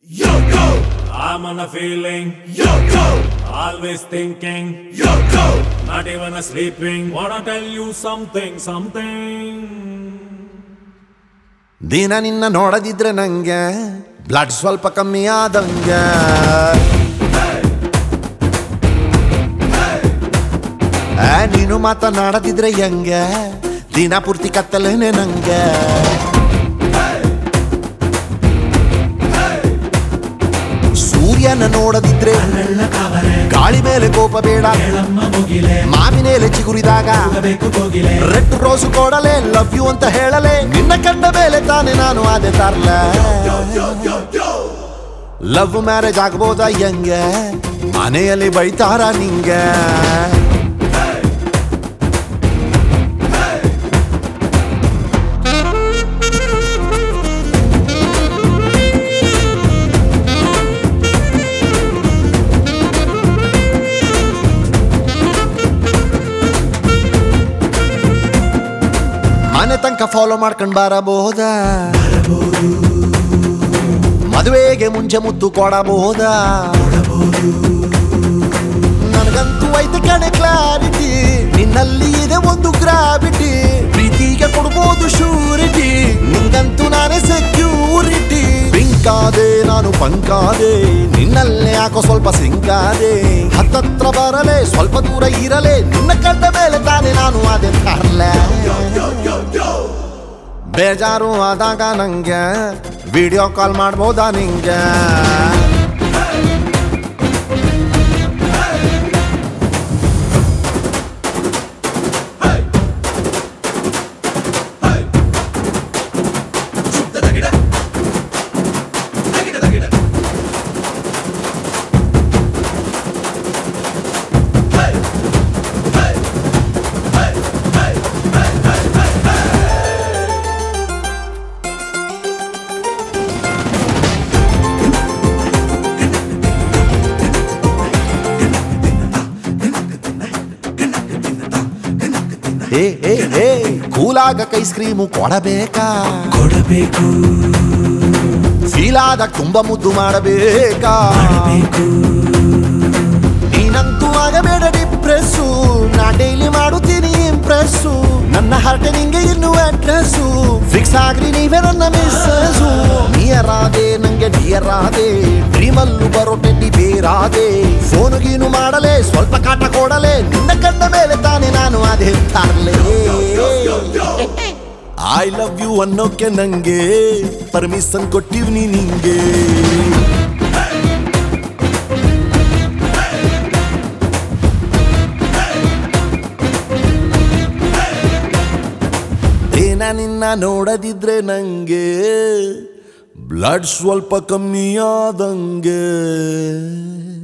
Yo, yo, I'm on a feeling, yo, yo, always thinking, yo, yo. not even a sleeping. Wanna tell you something, something. ದಿನ ನಿನ್ನ ನೋಡದಿದ್ರೆ ನಂಗೆ blood ಸ್ವಲ್ಪ ಕಮ್ಮಿ ಆದಂಗೆ ಆ, ನೀನು ಮಾತನಾಡದಿದ್ರೆ ಹೆಂಗೆ ದಿನ ಪೂರ್ತಿ ಕತ್ತಲೇನೆ ನಂಗೆ ಸೂರ್ಯನ ನೋಡದಿದ್ರೆ ಗಾಳಿ ಮೇಲೆ ಕೋಪ ಬೇಡ ಮಾವಿನೇಲೆ ಚಿಗುರಿದಾಗ ರೆಡ್ ರೋಸು ಕೊಡಲೆ ಲವ್ ಯು ಅಂತ ಹೇಳಲೆ ನಿನ್ನ ಕಂಡ ಮೇಲೆ ತಾನೆ ನಾನು ಅದೇ ತರ್ಲ ಲವ್ ಮ್ಯಾರೇಜ್ ಆಗ್ಬೋದಾ ಹೆಂಗೆ ಮನೆಯಲ್ಲಿ ಬೈತಾರ ನಿಂಗೆ ಮನೆ ತನಕ ಫಾಲೋ ಮಾಡ್ಕೊಂಡ್ ಬರಬಹುದ ಮದುವೆಗೆ ಮುಂಚೆ ಮುತ್ತು ಕೊಡಬಹುದ ನನಗಂತೂ ಐತೆ ಕಣೆ ಕ್ಲಾರಿಟಿ ನಿನ್ನಲ್ಲಿ ಇದೆ ಒಂದು ಗ್ರಾವಿಟಿ ಪ್ರೀತಿಗೆ ಕೊಡ್ಬೋದು ಶೂರಿಟಿ ನಿಂಗಂತೂ ನಾನೇ ಸೆಕ್ಯೂರಿಟಿ ಪಿಂಕಾದೆ ನಾನು ಪಂಕಾದೆ ನಿನ್ನಲ್ಲೇ ಯಾಕೋ ಸ್ವಲ್ಪ ಸಿಂಕಾದೆ ಹತ್ತತ್ರ ಬರಲೆ ಸ್ವಲ್ಪ ದೂರ ಇರಲೆ ನಿನ್ನ ಕಂಡ ಮೇಲೆ ತಾನೆ ನಾನು ಅದೇ ತರ್ಲೆ ಬೇಜಾರು ಆದಾಗ ನಂಗೆ ವಿಡಿಯೋ ಕಾಲ್ ಮಾಡ್ಬೋದಾ ನಿಂಗೆ ಏ ಏ ಏ ಕೂಲಾಗಕ್ಕೆ ಐಸ್ ಕ್ರೀಮು ಕೊಡಬೇಕಾ ಕೊಡಬೇಕು ಫೀಲ್ ಆದಾಗ ತುಂಬಾ ಮುದ್ದು ಮಾಡಬೇಕಾ ನೀನಂತೂ ಆಗಬೇಡ ಡಿಪ್ರೆಸ್ಸು ನಾ ಡೈಲಿ ಮಾಡುತ್ತೀನಿ ಇಂಪ್ರೆಸ್ಸು ನನ್ನ ಹಾರ್ಟ್ ನಿಂಗೆ ಇನ್ನು ಅಡ್ರೆಸ್ಸು ಫಿಕ್ಸ್ ಆಗ್ರಿ ನೀವೇ ನನ್ನ ಮಿಸ್ಸು ನಿಯರ್ ಆದೆ ನಂಗೆ ಡಿಯರ್ ಆದೆ ಡ್ರೀಮಲ್ಲೂ ಬರೋ ಟೆಡ್ಡಿ ಬೇರಾದೆ ಫೋನು ಗೀನು ಮಾಡಲೆ ಸ್ವಲ್ಪ ಕಾಟ ಕೊಡಲೆ ನಿನ್ನ ಕಂಡ ಮೇಲೆ ತಾನೆ ನಾನು ಅದೇ ತರ್ಲೆ ಐ ಲವ್ ಯು ಅನ್ನೋಕೆ ನಂಗೆ ಪರ್ಮಿಷನ್ ಕೊಟ್ಟಿವ್ನಿ ನಿಂಗೆ ದಿನ ನಿನ್ನ ನೋಡದಿದ್ರೆ ನಂಗೆ ಬ್ಲಡ್ ಸ್ವಲ್ಪ ಕಮ್ಮಿ ಆದಂಗೆ